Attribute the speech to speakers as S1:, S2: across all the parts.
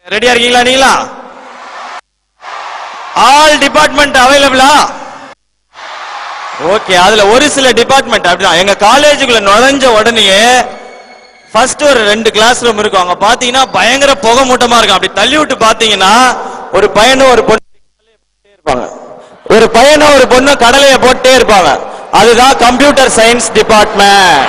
S1: ரெடியா இருக்கீங்களா நீங்களா ஆல் டிபார்ட்மெண்ட் அவைலபிளா ஓகே அதுல ஒரு சில டிபார்ட்மெண்ட் அப்படிதான் எங்க காலேஜுக்குள்ள நுழைஞ்ச உடனேயே ஃபர்ஸ்ட் ஒரு ரெண்டு கிளாஸ் ரூம் இருக்கும் அங்க பாத்தீங்கன்னா பயங்கர புகை மூட்டமா இருக்கும் அப்படி தள்ளி விட்டு பாத்தீங்கன்னா ஒரு பையனும் ஒரு பொண்ணு இருப்பாங்க ஒரு பையனும் ஒரு பொண்ணும் கடலையை போட்டே இருப்பாங்க அதுதான் கம்ப்யூட்டர் சயின்ஸ் டிபார்ட்மெண்ட்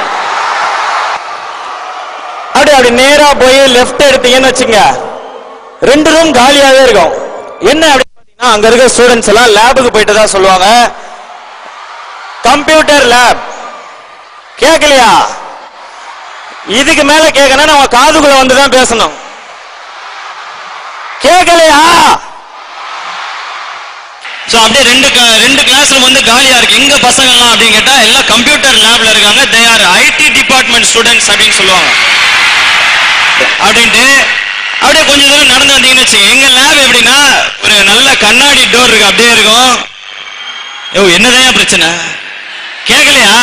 S1: அப்படி அப்படி நேரா போய் லெஃப்ட் எடுத்தீங்கன்னு வச்சுங்க ரெண்டு ரூம் காலியாவே இருக்கும் என்ன அப்படி பாத்தீங்கன்னா அங்க இருக்க ஸ்டூடெண்ட்ஸ் எல்லாம் லேபுக்கு போயிட்டு தான் சொல்லுவாங்க கம்ப்யூட்டர் லேப் கேட்கலையா இதுக்கு மேல கேட்கணும் நம்ம காதுக்குள்ள வந்து தான் பேசணும் கேட்கலையா
S2: சோ அப்படியே ரெண்டு க- ரெண்டு கிளாஸ் ரூம் வந்து காலியா இருக்கு எங்க பசங்க எல்லாம் அப்படின்னு கேட்டா எல்லாம் கம்ப்யூட்டர் லேப்ல இருக்காங்க they are IT department students அப்படின்னு சொல்லுவாங்க அப்படின்ட்டு அப்படியே கொஞ்ச தூரம் நடந்து வந்தீங்கன்னு வச்சுங்க எங்க லேப் எப்படின்னா ஒரு நல்ல கண்ணாடி டோர் இருக்கு அப்படியே இருக்கும் யோ என்னதான் பிரச்சனை கேட்கலையா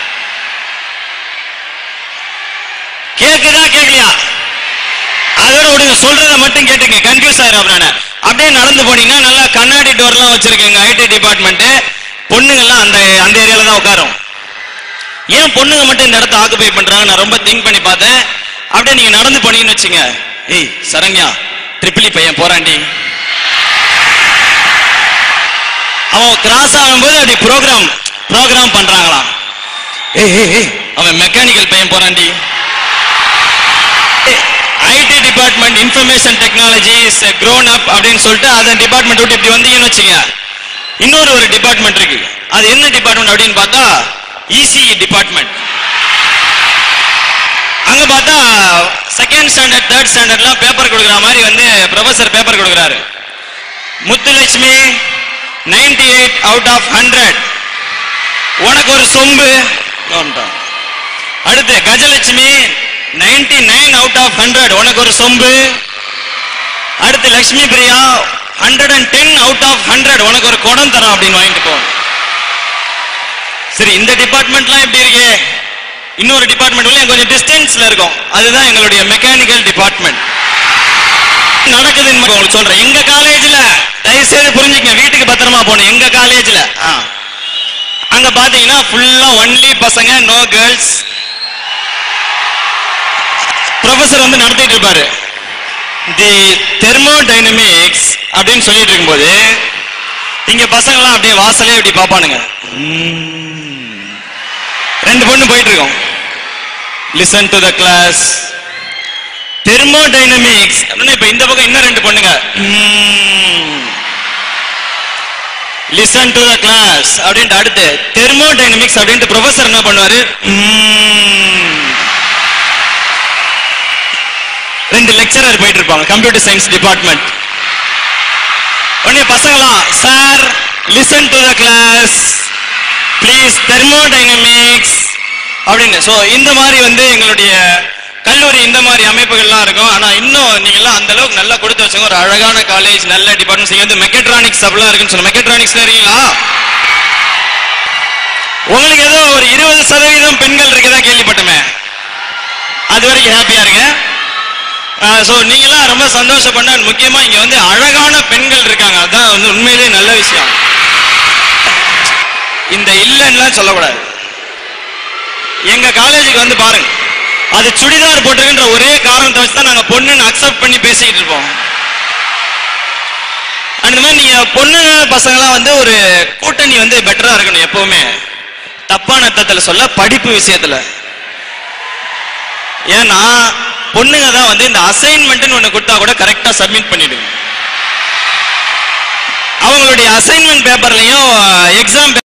S2: கேக்குதா கேட்கலையா அதோட விடுங்க சொல்றத மட்டும் கேட்டுங்க கன்ஃபியூஸ் ஆயிரும் அப்புறம் நான். அப்படியே நடந்து போனீங்கன்னா நல்லா கண்ணாடி டோர்லாம் வச்சிருக்கேங்க ஐடி டிபார்ட்மெண்ட் பொண்ணுங்கெல்லாம் அந்த அந்த ஏரியால தான் உட்காரும் ஏன் பொண்ணுங்க மட்டும் இந்த இடத்த ஆக்குபை பண்றாங்க நான் ரொம்ப திங்க் பண்ணி பார்த்தேன் அப்படியே நீங்க நடந்து போனீங்கன்னு வச்சுங்க ஏய் சரண்யா ட்ரிபிளி பையன் போறாண்டி அவன் கிராஸ் ஆகும்போது அப்படி ப்ரோக்ராம் ப்ரோக்ராம் பண்றாங்களாம் ஏய் ஏய் ஏய் அவன் மெக்கானிக்கல் பையன் போறான்டி IT department information technology is grown up அப்படின்னு சொல்லிட்டு அதன் டிபார்ட்மெண்ட் விட்டு இப்படி வந்தீங்கன்னு வச்சுங்க இன்னொரு ஒரு டிபார்ட்மெண்ட் இருக்கு அது என்ன டிபார்ட்மெண்ட் அப்படின்னு பார்த்தா இசிஇ டிபார்ட்மெண்ட் அங்க பார்த்தா செகண்ட் ஸ்டாண்டர்ட் தேர்ட் ஸ்டாண்டர்ட்லாம் பேப்பர் கொடுக்குற மாதிரி வந்து ப்ரொஃபசர் பேப்பர் கொடுக்குறாரு Muthulakshmi 98 eight out of hundred உனக்கு ஒரு சொம்பு வந்துட்டான். அடுத்து Gajalakshmi 99 nine out of hundred உனக்கு ஒரு சொம்பு அடுத்து Lakshmi Priya hundred and ten out of hundred உனக்கு ஒரு குடம் தரோம் அப்படின்னு வாங்கிட்டு போ சரி இந்த டிபார்ட்மெண்ட்லாம் எப்படி இருக்கு இன்னொரு டிபார்ட்மெண்ட் உள்ள கொஞ்சம் டிஸ்டன்ஸ்ல இருக்கும் அதுதான் எங்களுடைய மெக்கானிக்கல் டிபார்ட்மெண்ட் நடக்குதுன்னு உங்களுக்கு சொல்றேன் எங்க காலேஜ்ல தயவு செய்து புரிஞ்சுங்க வீட்டுக்கு பத்திரமா போகணும் எங்க காலேஜ்ல அங்க பாத்தீங்கன்னா ஃபுல்லா ஒன்லி பசங்க நோ கேர்ள்ஸ் ப்ரொஃபசர் வந்து நடத்திட்டு இருப்பாரு தி தெர்மோடைனமிக்ஸ் அப்படின்னு சொல்லிட்டு இருக்கும்போது இங்க பசங்களாம் அப்படியே வாசலே இப்படி பாப்பானுங்க உம். ரெண்டு பொண்ணு போயிட்டு இருக்கோம் listen to the class thermodynamics அப்படின்னா இப்ப இந்த பக்கம் இன்னும் ரெண்டு பொண்ணுங்க லிசன் டு த கிளாஸ் அப்படின்ட்டு அடுத்து தெர்மோடைனமிக்ஸ் அப்படின்ட்டு ப்ரொஃபசர் என்ன பண்ணுவாரு உம். ரெண்டு லெக்சரர் போயிட்டு இருப்பாங்க கம்ப்யூட்டர் சயின்ஸ் டிபார்ட்மெண்ட் உடனே பசங்களாம் sir listen to the class please thermodynamics அப்படின்னு ஸோ இந்த மாதிரி வந்து எங்களுடைய கல்லூரி இந்த மாதிரி அமைப்புகள்லாம் இருக்கும் ஆனா இன்னும் நீங்கெல்லாம் அந்த அளவுக்கு நல்லா கொடுத்து வச்சவங்க ஒரு அழகான காலேஜ் நல்ல டிபார்ட்மெண்ட்ஸ் இங்க வந்து மெக்கட்ரானிக்ஸ் அப்படிலாம் இருக்குன்னு சொன்ன மெக்கட்ரானிக்ஸ் இருக்கீங்களா உங்களுக்கு ஏதோ ஒரு இருபது சதவீதம் பெண்கள் இருக்கதா கேள்விப்பட்டமே அது வரைக்கும் ஹாப்பியா இருங்க ஸோ நீங்களாம் ரொம்ப சந்தோஷப்பட முக்கியமா இங்க வந்து அழகான பெண்கள் இருக்காங்க அதான் வந்து உண்மையிலேயே நல்ல விஷயம் இந்த இல்லைன்னுலாம் சொல்லக்கூடாது எங்க காலேஜுக்கு வந்து பாருங்க அது சுடிதார் போட்டிருக்கின்ற ஒரே காரணத்தை வச்சு தான் நாங்க பொண்ணுன்னு அக்செப்ட் பண்ணி பேசிக்கிட்டு இருப்போம் அந்த மாதிரி நீங்க பொண்ணு பசங்களாம் வந்து ஒரு கூட்டணி வந்து பெட்டரா இருக்கணும் எப்பவுமே தப்பான அர்த்தத்துல சொல்ல படிப்பு விஷயத்துல ஏன்னா பொண்ணுங்க தான் வந்து இந்த அசைன்மெண்ட்னு ஒண்ணு கொடுத்தா கூட கரெக்டா சப்மிட் பண்ணிடுங்க அவங்களுடைய அசைன்மெண்ட் பேப்பர்லயும் எக்ஸாம்